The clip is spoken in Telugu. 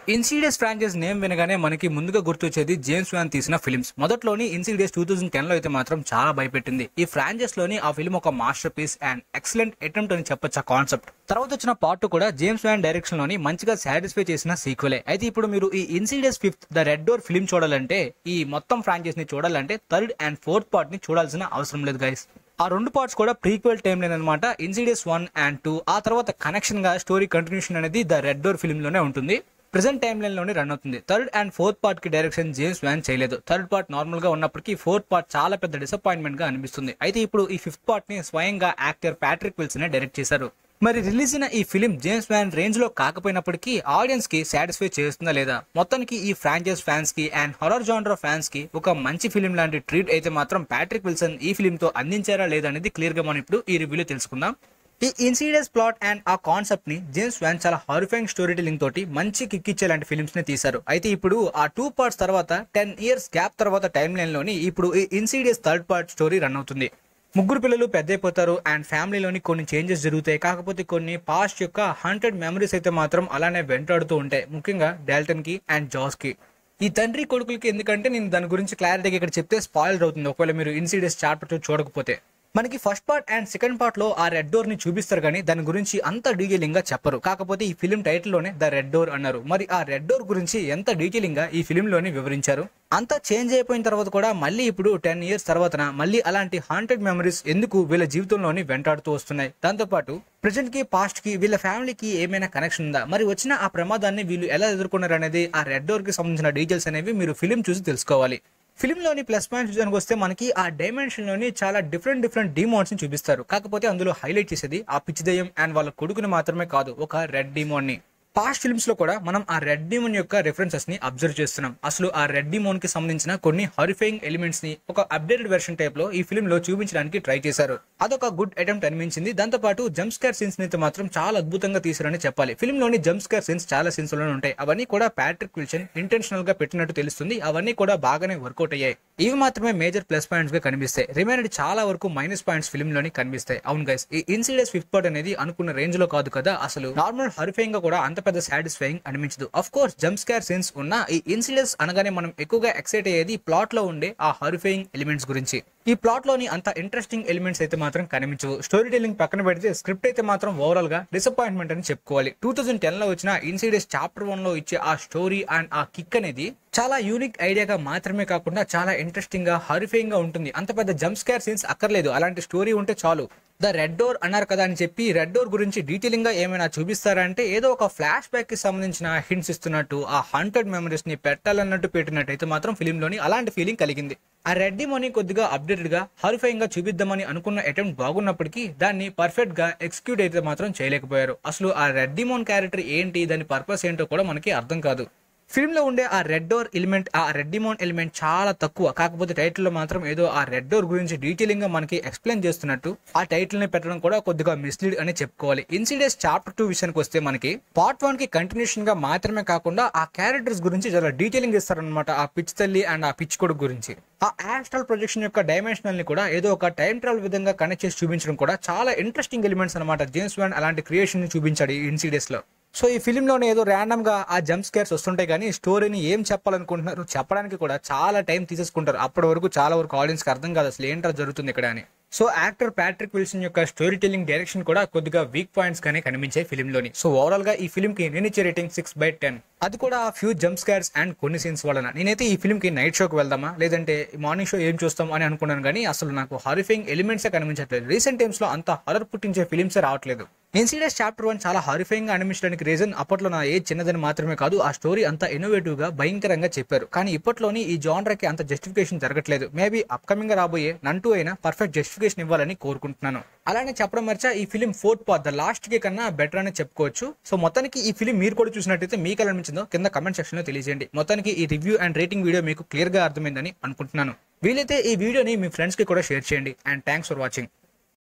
ఇన్సీడియస్ ఫ్రాంచైజ్ నేమ్ వినగానే మనకి ముందుగా గుర్తొచ్చేది జేమ్స్ వ్యాన్ తీసిన ఫిల్మ్స్ మొదట్లోని ఇన్సీడియస్ టూ థౌసండ్ టెన్ లో అయితే మాత్రం చాలా భయపెట్టింది ఈ ఫ్రాంచైజ్ లోని ఆ ఫిల్మ్ ఒక masterpiece and excellent attempt అని చెప్పొచ్చు ఆ కాన్సెప్ట్ తర్వాత వచ్చిన పార్ట్ కూడా జేమ్స్ వ్యాన్ డైరెక్షన్ లోని మంచిగా సాటిస్ఫై చేసిన సీక్వెలే అయితే ఇప్పుడు మీరు ఈ Insidious fifth the red door film చూడాలంటే ఈ మొత్తం ఫ్రాంచైజ్ ని చూడాలంటే థర్డ్ అండ్ ఫోర్త్ పార్ట్ ని చూడాల్సిన అవసరం లేదు గైస్ ఆ రెండు పార్ట్స్ కూడా ప్రీక్వెల్ టైం లైన్ అనమాట ఇన్సీడియస్ వన్ అండ్ టూ ఆ తర్వాత కనెక్షన్ గా స్టోరీ కంటిన్యూషన్ అనేది ద రెడ్ డోర్ ఫిల్మ్ లోనే ఉంటుంది ప్రెసెంట్ టైం లైన్ లోనే రన్ అవుతుంది థర్డ్ అండ్ ఫోర్త్ పార్ట్ కి డైరెక్షన్ జేమ్స్ వ్యాన్ చేయలేదు థర్డ్ పార్ట్ నార్మల్ గా ఉన్నప్పటికీ ఫోర్త్ పార్ట్ చాలా పెద్ద డిసప్పాయింట్మెంట్ గా అనిపిస్తుంది అయితే ఇప్పుడు ఈ ఫిఫ్త్ పార్ట్ ని స్వయంగా యాక్టర్ ప్యాట్రిక్ విల్సన్ డైరెక్ట్ చేశారు మరి రిలీజ్ అయిన ఈ ఫిలిం జేమ్స్ వ్యాన్ రేంజ్ లో కాకపోయినప్పటికీ ఆడియన్స్ కి సాటిస్ఫై చేస్తుందా లేదా మొత్తానికి ఈ ఫ్రాంచైజ్ ఫ్యాన్స్ కి అండ్ హొరర్ జానర్ ఫ్యాన్స్ కి ఒక మంచి ఫిలిం లాంటి ట్రీట్ అయితే మాత్రం ప్యాట్రిక్ విల్సన్ ఈ ఫిలిం తో అందించారా లేదా అనేది క్లియర్ గా మనం ఇప్పుడు ఈ రివ్యూలో తెలుసుకుందాం ఈ ఇన్సీడియస్ ప్లాట్ అండ్ ఆ కాన్సెప్ట్ ని జేమ్స్ వ్యాన్ చాలా హారిఫైంగ్ స్టోరీ టెలింగ్ తోటి మంచి కిక్ ఇచ్చే లాంటి ఫిల్మ్స్ ని తీశారు అయితే ఇప్పుడు ఆ టూ పార్ట్స్ తర్వాత టెన్ ఇయర్స్ గ్యాప్ తర్వాత టైం లైన్ లోని ఇప్పుడు ఈ Insidious third part story run అవుతుంది ముగ్గురు పిల్లలు పెద్ద అయిపోతారు అండ్ ఫ్యామిలీలోని కొన్ని చేంజెస్ జరుగుతాయి కాకపోతే కొన్ని పాస్ట్ యొక్క హండ్రెడ్ మెమరీస్ అయితే మాత్రం అలానే వెంటాడుతూ ఉంటాయి ముఖ్యంగా డాల్టన్ కి అండ్ జాస్ కి ఈ తండ్రి కొడుకులకి ఎందుకంటే నేను దాని గురించి క్లారిటీగా ఇక్కడ చెప్తే స్పాయిల్ అవుతుంది ఒకవేళ మీరు ఇన్సీడియస్ చాప్టర్ చూడకపోతే మనకి first part and second part లో ఆ రెడ్ డోర్ ని చూపిస్తారు కానీ దాని గురించి అంత డీటెయిలింగ్ గా చెప్పరు కాకపోతే ఈ ఫిలిం టైటిల్ లోనే ద రెడ్ డోర్ అన్నారు మరి ఆ రెడ్ డోర్ గురించి ఎంత డీటెయిలింగ్ గా ఈ ఫిలిం లోని వివరించారు అంతా చేంజ్ అయిపోయిన తర్వాత కూడా మళ్ళీ ఇప్పుడు టెన్ ఇయర్స్ తర్వాత మళ్ళీ అలాంటి హాంటెడ్ మెమరీస్ ఎందుకు వీళ్ళ జీవితంలోని వెంటాడుతూ వస్తున్నాయి దాంతోపాటు ప్రజెంట్ కి పాస్ట్ కి వీళ్ళ ఫ్యామిలీకి ఏమైనా కనెక్షన్ ఉందా మరి వచ్చిన ఆ ప్రమాదాన్ని వీళ్ళు ఎలా ఎదుర్కొన్నారు అనేది ఆ రెడ్ డోర్ కి సంబంధించిన డీటెయిల్స్ అనేవి మీరు ఫిలిం చూసి తెలుసుకోవాలి ఫిల్మ్లోని ప్లస్ పాయింట్స్ విషయానికి వస్తే మనకి ఆ డైమెన్షన్ లోని చాలా డిఫరెంట్ డిఫరెంట్ డిమోన్స్ ని చూపిస్తారు కాకపోతే అందులో హైలైట్ చేసేది ఆ పిచ్చిదయం అండ్ వాళ్ళ కొడుకుని మాత్రమే కాదు ఒక రెడ్ డిమోన్ ని పాస్ట్ ఫిల్మ్స్ లో కూడా మనం ఆ రెడ్ డిమోన్ యొక్క రెఫరెన్సెస్ ని అబ్జర్వ్ చేస్తున్నాం అసలు ఆ రెడ్ డిమోన్ కి సంబంధించిన కొన్ని హారిఫైయింగ్ ఎలిమెంట్స్ ని ఒక అప్డేటెడ్ వెర్షన్ టైప్ లో ఈ ఫిల్మ్ లో చూపించడానికి ట్రై చేశారు అదొక గుడ్ అటెంప్ట్ అనిపించింది దాంతో పాటు జంప్ స్కేర్ సీన్స్ ని అయితే మాత్రం చాలా అద్భుతంగా తీశారని చెప్పాలి ఫిల్మ్ లోని జంప్ స్కేర్ సీన్స్ చాలా సీన్స్ లోనే ఉంటాయి అవన్నీ కూడా ప్యాట్రిక్ విల్సన్ ఇంటెన్షనల్ గా పెట్టినట్టు తెలుస్తుంది అవన్నీ కూడా బాగానే వర్కౌట్ అయ్యాయి ఇవి మాత్రమే మేజర్ ప్లస్ పాయింట్స్ గా కనిపిస్తాయి రిమైనడ్ చాలా వరకు మైనస్ పాయింట్స్ ఫిల్మ్ లోని కనిపిస్తాయి అవును గైస్ ఈ ఇన్సిడెంట్స్ ఫిఫ్త్ పార్ట్ అనేది అనుకున్న రేంజ్ లో కాదు కదా అసలు నార్మల్ హరిఫైయింగ్ గా కూడా అంత పెద్ద సాటిస్ఫైయింగ్ అనిపించదు of course jump scare scenes ఉన్న ఈ ఇన్సిడెంట్స్ అనగానే మనం ఎక్కువగా ఎక్సైట్ అయ్యేది ప్లాట్ లో ఉండే ఆ హరిఫైయింగ్ ఎలిమెంట్స్ గురించి ఈ ప్లాట్ లోని అంత ఇంట్రెస్టింగ్ ఎలిమెంట్స్ అయితే మాత్రం కనిపించవు స్టోరీ టెల్లింగ్ పక్కన పెడితే స్క్రిప్ట్ అయితే మాత్రం ఓవరాల్ గా డిసప్పాయింట్మెంట్ అని చెప్పుకోవాలి టూ థౌసండ్ టెన్ లో వచ్చిన ఇన్సిడెంట్స్ చాప్టర్ వన్ లో ఇచ్చే ఆ స్టోరీ అండ్ ఆ కిక్ అనేది చాలా యూనిక్ ఐడియాగా మాత్రమే కాకుండా చాలా ఇంట్రెస్టింగ్ గా హరిఫైయింగ్ గా ఉంటుంది అంత పెద్ద జంప్ స్కేర్ సీన్స్ అక్కర్లేదు అలాంటి స్టోరీ ఉంటే చాలు ద రెడ్ డోర్ అన్నారు కదా అని చెప్పి రెడ్ డోర్ గురించి డీటెయిలింగ్ గా ఏమైనా చూపిస్తారంటే ఏదో ఒక ఫ్లాష్ బ్యాక్ కి సంబంధించిన హింట్స్ ఇస్తున్నట్టు ఆ హండ్రెడ్ మెమరీస్ ని పెట్టాలన్నట్టు పెట్టినట్టు అయితే మాత్రం ఫిలిం లోని అలాంటి ఫీలింగ్ కలిగింది ఆ రెడ్డి మనీ కొద్దిగా అప్డేటెడ్ గా హారిఫైయింగ్ గా చూపిద్దామని అనుకున్న అటెంప్ట్ బాగున్నప్పటికీ దాన్ని పర్ఫెక్ట్ గా ఎగ్జిక్యూట్ అయితే మాత్రం చేయలేకపోయారు అసలు ఆ రెడ్డి మోన్ క్యారెక్టర్ ఏంటి దాని పర్పస్ ఏంటో కూడా మనకి అర్థం కాదు ఫిల్మ్ లో ఉండే ఆ రెడ్ డోర్ ఎలిమెంట్ ఆ రెడ్ డిమోన్ ఎలిమెంట్ చాలా తక్కువ కాకపోతే టైటిల్ లో మాత్రం ఏదో ఆ రెడ్ డోర్ గురించి డీటెయిలింగ్ గా మనకి ఎక్స్ప్లెయిన్ చేస్తున్నట్టు ఆ టైటిల్ ని పెట్టడం కూడా కొద్దిగా మిస్లీడ్ అని చెప్పుకోవాలి ఇన్సిడెంట్స్ చాప్టర్ టూ విషయానికి వస్తే మనకి పార్ట్ వన్ కి కంటిన్యూషన్ గా మాత్రమే కాకుండా ఆ క్యారెక్టర్స్ గురించి చాలా డీటెయిలింగ్ ఇస్తారనమాట ఆ పిచ్ తల్లి అండ్ ఆ పిచ్ కొడుకు గురించి ఆ యాస్ట్రల్ ప్రొజెక్షన్ యొక్క డైమెన్షనల్ ని కూడా ఏదో ఒక టైం ట్రావెల్ విధంగా కనెక్ట్ చేసి చూపించడం కూడా చాలా ఇంట్రెస్టింగ్ ఎలిమెంట్స్ అనమాట జేమ్స్ వ్యాన్ అలాంటి క్రియేషన్ ని చూపించాడు ఈ ఇన్సిడెంట్స్ లో సో ఈ ఫిలిం లోనే ఏదో ర్యాండమ్ గా ఆ జంప్ స్కేర్స్ వస్తుంటాయి కానీ స్టోరీని ఏం చెప్పాలనుకుంటున్నారు చెప్పడానికి కూడా చాలా టైం తీసేసుకుంటారు అప్పటి వరకు చాలా వరకు ఆడియన్స్ కి అర్థం కాదు అసలు ఏంటో జరుగుతుంది ఇక్కడ అని సో యాక్టర్ ప్యాట్రిక్ విల్సన్ యొక్క స్టోరీ టెల్లింగ్ డైరెక్షన్ కూడా కొద్దిగా వీక్ పాయింట్స్ గానే కనిపించాయి ఫిలిం లోని సో ఓవరాల్ గా ఈ ఫిలిం కి నేను ఇచ్చే రేటింగ్ సిక్స్ బై టెన్ అది కూడా ఆ ఫ్యూ జంప్ స్కార్స్ అండ్ కొన్ని సీన్స్ వలన నేనైతే ఈ ఫిలిం కి నైట్ షోకి వెళ్దామా లేదంటే మార్నింగ్ షో ఏం చూస్తాం అని అనుకున్నాను కానీ అసలు నాకు హారిఫైయింగ్ ఎలిమెంట్స్ కనిపించట్లేదు రీసెంట్ టైమ్స్ లో అంత హరర్ పుట్టించే ఫిలిమ్స్ రావట్లేదు ఇన్సిడెంట్స్ చాప్టర్ వన్ చాలా హారిఫైయింగ్ గా అనిపించడానికి రీజన్ అప్పట్లో నా ఏజ్ చిన్నదని మాత్రమే కాదు ఆ స్టోరీ అంత ఇన్నోవేటివ్ గా భయంకరంగా చెప్పారు కానీ ఇప్పట్లోని ఈ జానర్ కి అంత జస్టిఫికేషన్ జరగట్లేదు మేబీ అప్కమింగ్ గా రాబోయే నంటూ అయినా పర్ఫెక్ట్ జస్టిఫికేషన్ ఇవ్వాలని కోరుకుంటున్నాను అలానే చెప్పడం మర్చా ఈ film fourth part the last కి కన్నా బెటర్ అని చెప్పుకోవచ్చు సో మొత్తానికి ఈ ఫిలిం మీరు కూడా చూసినట్టయితే మీకు ఎలా అనిపించిందో కింద కమెంట్ సెక్షన్ లో తెలియజేయండి మొత్తానికి ఈ రివ్యూ అండ్ రేటింగ్ వీడియో మీకు క్లియర్ గా అర్థమైందని అనుకుంటున్నాను వీలైతే ఈ వీడియోని మీ ఫ్రెండ్స్ కి కూడా షేర్ చేయండి అండ్ థ్యాంక్స్ ఫర్ వాచింగ్